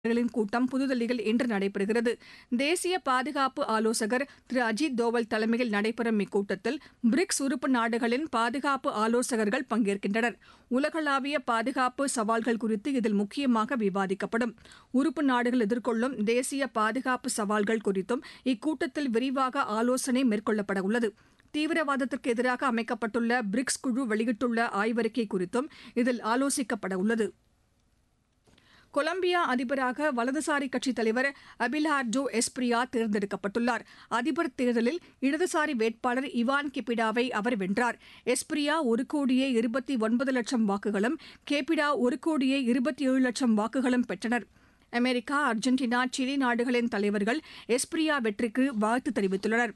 களின் கூட்டம் புதுதில்லியில் இன்று நடைபெறுகிறது தேசிய பாதுகாப்பு ஆலோசகர் திரு அஜித் தோவல் தலைமையில் நடைபெறும் இக்கூட்டத்தில் பிரிக்ஸ் உறுப்பு நாடுகளின் பாதுகாப்பு ஆலோசகர்கள் பங்கேற்கின்றனர் உலகளாவிய பாதுகாப்பு சவால்கள் குறித்து இதில் முக்கியமாக விவாதிக்கப்படும் உறுப்பு நாடுகள் எதிர்கொள்ளும் தேசிய பாதுகாப்பு சவால்கள் குறித்தும் இக்கூட்டத்தில் விரிவாக ஆலோசனை மேற்கொள்ளப்பட உள்ளது தீவிரவாதத்திற்கு எதிராக அமைக்கப்பட்டுள்ள பிரிக்ஸ் குழு வெளியிட்டுள்ள ஆய்வறிக்கை குறித்தும் இதில் ஆலோசிக்கப்பட உள்ளது கொலம்பியா அதிபராக வலதுசாரி கட்சித் தலைவர் அபிலார்டோ எஸ்பிரியா தேர்ந்தெடுக்கப்பட்டுள்ளார் அதிபர் தேர்தலில் இடதுசாரி வேட்பாளர் இவான் கெபிடாவை அவர் வென்றார் எஸ்பிரியா ஒரு கோடியே இருபத்தி ஒன்பது லட்சம் வாக்குகளும் கேபிடா ஒரு கோடியே இருபத்தி ஏழு லட்சம் வாக்குகளும் பெற்றனர் அமெரிக்கா அர்ஜென்டினா சிலி நாடுகளின் தலைவர்கள் எஸ்பிரியா வெற்றிக்கு வாழ்த்து தெரிவித்துள்ளனர்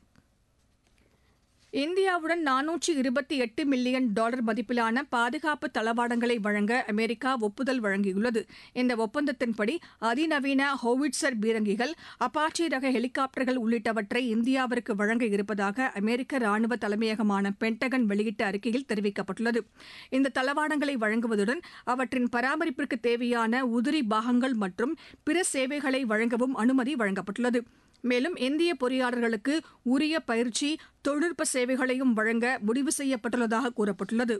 இந்தியாவுடன் நானூற்றி இருபத்தி எட்டு மில்லியன் டாலர் மதிப்பிலான பாதுகாப்பு தளவாடங்களை வழங்க அமெரிக்கா ஒப்புதல் வழங்கியுள்ளது இந்த ஒப்பந்தத்தின்படி அதிநவீன ஹோவிட்சர் பீரங்கிகள் அப்பாச்சி ரக ஹெலிகாப்டர்கள் உள்ளிட்டவற்றை இந்தியாவிற்கு வழங்க இருப்பதாக அமெரிக்க ராணுவ தலைமையகமான பென்டகன் வெளியிட்ட அறிக்கையில் தெரிவிக்கப்பட்டுள்ளது இந்த தளவாடங்களை வழங்குவதுடன் அவற்றின் பராமரிப்பிற்கு தேவையான உதிரி பாகங்கள் மற்றும் பிற சேவைகளை வழங்கவும் அனுமதி வழங்கப்பட்டுள்ளது மேலும் இந்திய பொறியாளர்களுக்கு உரிய பயிற்சி தொழில்நுட்ப சேவைகளையும் வழங்க முடிவு செய்யப்பட்டுள்ளதாக கூறப்பட்டுள்ளது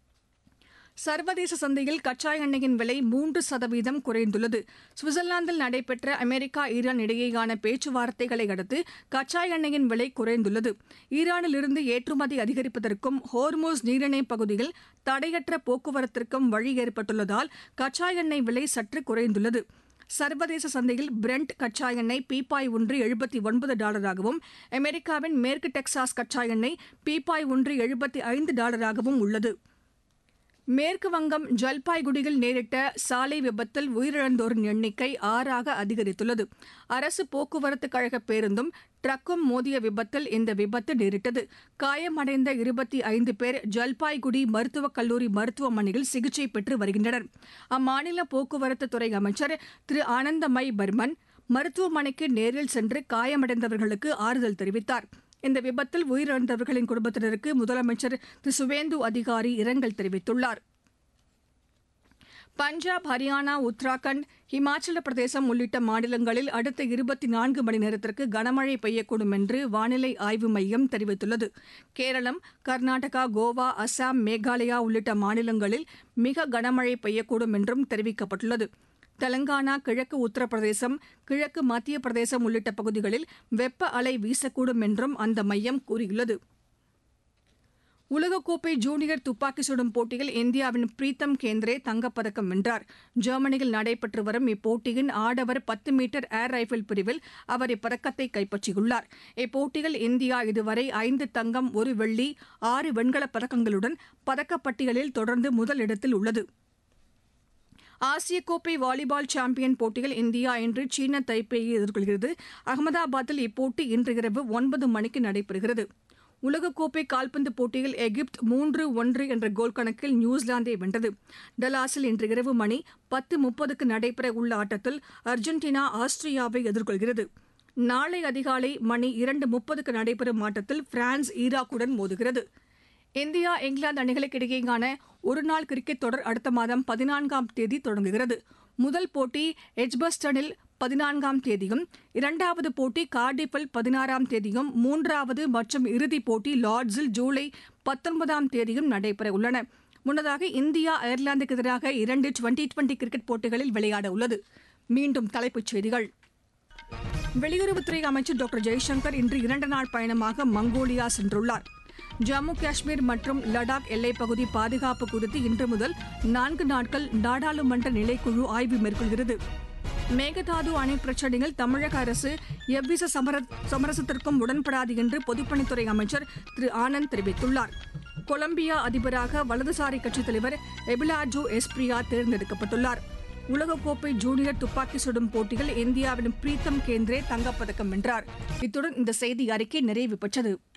சர்வதேச சந்தையில் கச்சா எண்ணெயின் விலை மூன்று சதவீதம் குறைந்துள்ளது சுவிட்சர்லாந்தில் நடைபெற்ற அமெரிக்கா ஈரான் இடையேயான பேச்சுவார்த்தைகளை அடுத்து கச்சா எண்ணெயின் விலை குறைந்துள்ளது ஈரானிலிருந்து ஏற்றுமதி அதிகரிப்பதற்கும் ஹோர்மோஸ் நீரிணை பகுதியில் தடையற்ற போக்குவரத்திற்கும் வழி ஏற்பட்டுள்ளதால் கச்சா எண்ணெய் விலை சற்று குறைந்துள்ளது சர்வதேச சந்தையில் பிரெண்ட் கச்சா எண்ணெய் பீப்பாய் ஒன்று எழுபத்தி ஒன்பது டாலராகவும் அமெரிக்காவின் மேற்கு டெக்சாஸ் கச்சா எண்ணெய் பீப்பாய் ஒன்று எழுபத்தி ஐந்து டாலராகவும் உள்ளது மேற்கு வங்கம் ஜல்பாய்குடியில் நேரிட்ட சாலை விபத்தில் உயிரிழந்தோரின் எண்ணிக்கை ஆறாக அதிகரித்துள்ளது அரசு போக்குவரத்து கழக பேருந்தும் ட்ரக்கும் மோதிய விபத்தில் இந்த விபத்து நேரிட்டது காயமடைந்த இருபத்தி ஐந்து பேர் ஜல்பாய்குடி மருத்துவக் கல்லூரி மருத்துவமனையில் சிகிச்சை பெற்று வருகின்றனர் அம்மாநில போக்குவரத்து துறை அமைச்சர் திரு ஆனந்தமை பர்மன் மருத்துவமனைக்கு நேரில் சென்று காயமடைந்தவர்களுக்கு ஆறுதல் தெரிவித்தார் இந்த விபத்தில் உயிரிழந்தவர்களின் குடும்பத்தினருக்கு முதலமைச்சர் திரு சுவேந்து அதிகாரி இரங்கல் தெரிவித்துள்ளார் பஞ்சாப் ஹரியானா உத்தராகண்ட் இமாச்சல பிரதேசம் உள்ளிட்ட மாநிலங்களில் அடுத்த இருபத்தி நான்கு மணி நேரத்திற்கு கனமழை பெய்யக்கூடும் என்று வானிலை ஆய்வு மையம் தெரிவித்துள்ளது கேரளம் கர்நாடகா கோவா அசாம் மேகாலயா உள்ளிட்ட மாநிலங்களில் மிக கனமழை பெய்யக்கூடும் என்றும் தெரிவிக்கப்பட்டுள்ளது தெலங்கானா கிழக்கு உத்தரப்பிரதேசம் கிழக்கு மத்திய பிரதேசம் உள்ளிட்ட பகுதிகளில் வெப்ப அலை வீசக்கூடும் என்றும் அந்த மையம் கூறியுள்ளது உலகக்கோப்பை ஜூனியர் துப்பாக்கி சுடும் போட்டியில் இந்தியாவின் பிரீத்தம் கேந்திரே தங்கப்பதக்கம் வென்றார் ஜெர்மனியில் நடைபெற்று வரும் இப்போட்டியின் ஆடவர் பத்து மீட்டர் ஏர் ரைபிள் பிரிவில் அவர் இப்பதக்கத்தை கைப்பற்றியுள்ளார் இப்போட்டியில் இந்தியா இதுவரை ஐந்து தங்கம் ஒரு வெள்ளி ஆறு வெண்கலப் பதக்கங்களுடன் பதக்கப்பட்டியலில் தொடர்ந்து முதலிடத்தில் உள்ளது ஆசிய கோப்பை வாலிபால் சாம்பியன் போட்டியில் இந்தியா இன்று சீன தைப்பேயை எதிர்கொள்கிறது அகமதாபாத்தில் இப்போட்டி இன்று இரவு ஒன்பது மணிக்கு நடைபெறுகிறது உலகக்கோப்பை கால்பந்து போட்டியில் எகிப்து மூன்று ஒன்று என்ற கோல் கணக்கில் நியூசிலாந்தை வென்றது டலாஸில் இன்று இரவு மணி பத்து முப்பதுக்கு நடைபெற உள்ள ஆட்டத்தில் அர்ஜென்டினா ஆஸ்திரியாவை எதிர்கொள்கிறது நாளை அதிகாலை மணி இரண்டு முப்பதுக்கு நடைபெறும் ஆட்டத்தில் பிரான்ஸ் ஈராக்குடன் மோதுகிறது இந்தியா இங்கிலாந்து அணிகளுக்கு இடையேயான ஒருநாள் கிரிக்கெட் தொடர் அடுத்த மாதம் பதினான்காம் தேதி தொடங்குகிறது முதல் போட்டி எஜ்பஸ்டனில் பதினான்காம் தேதியும் இரண்டாவது போட்டி கார்டிஃபில் பதினாறாம் தேதியும் மூன்றாவது மற்றும் இறுதிப் போட்டி லார்ட்ஸில் ஜூலை பத்தொன்பதாம் தேதியும் நடைபெற உள்ளன முன்னதாக இந்தியா அயர்லாந்துக்கு எதிராக இரண்டு டுவெண்டி டுவெண்டி கிரிக்கெட் போட்டிகளில் விளையாட உள்ளது மீண்டும் தலைப்புச் செய்திகள் வெளியுறவுத்துறை அமைச்சர் டாக்டர் ஜெய்சங்கர் இன்று இரண்டு நாள் பயணமாக மங்கோலியா சென்றுள்ளார் ஜம்மு காஷ்மீர் மற்றும் லடாக் எல்லைப்பகுதி பாதுகாப்பு குறித்து இன்று முதல் நான்கு நாட்கள் நாடாளுமன்ற நிலைக்குழு ஆய்வு மேற்கொள்கிறது மேகதாது அணை பிரச்சினையில் தமிழக அரசு எவ்வித சமர சமரசத்திற்கும் உடன்படாது என்று பொதுப்பணித்துறை அமைச்சர் திரு ஆனந்த் தெரிவித்துள்ளார் கொலம்பியா அதிபராக வலதுசாரி கட்சித் தலைவர் எபிலாஜோ எஸ்பிரியா தேர்ந்தெடுக்கப்பட்டுள்ளார் உலகக்கோப்பை ஜூனியர் துப்பாக்கி சுடும் போட்டியில் இந்தியாவின் பிரீத்தம் கேந்திரே தங்கப்பதக்கம் வென்றார் இத்துடன் இந்த செய்தி அறிக்கை நிறைவு பெற்றது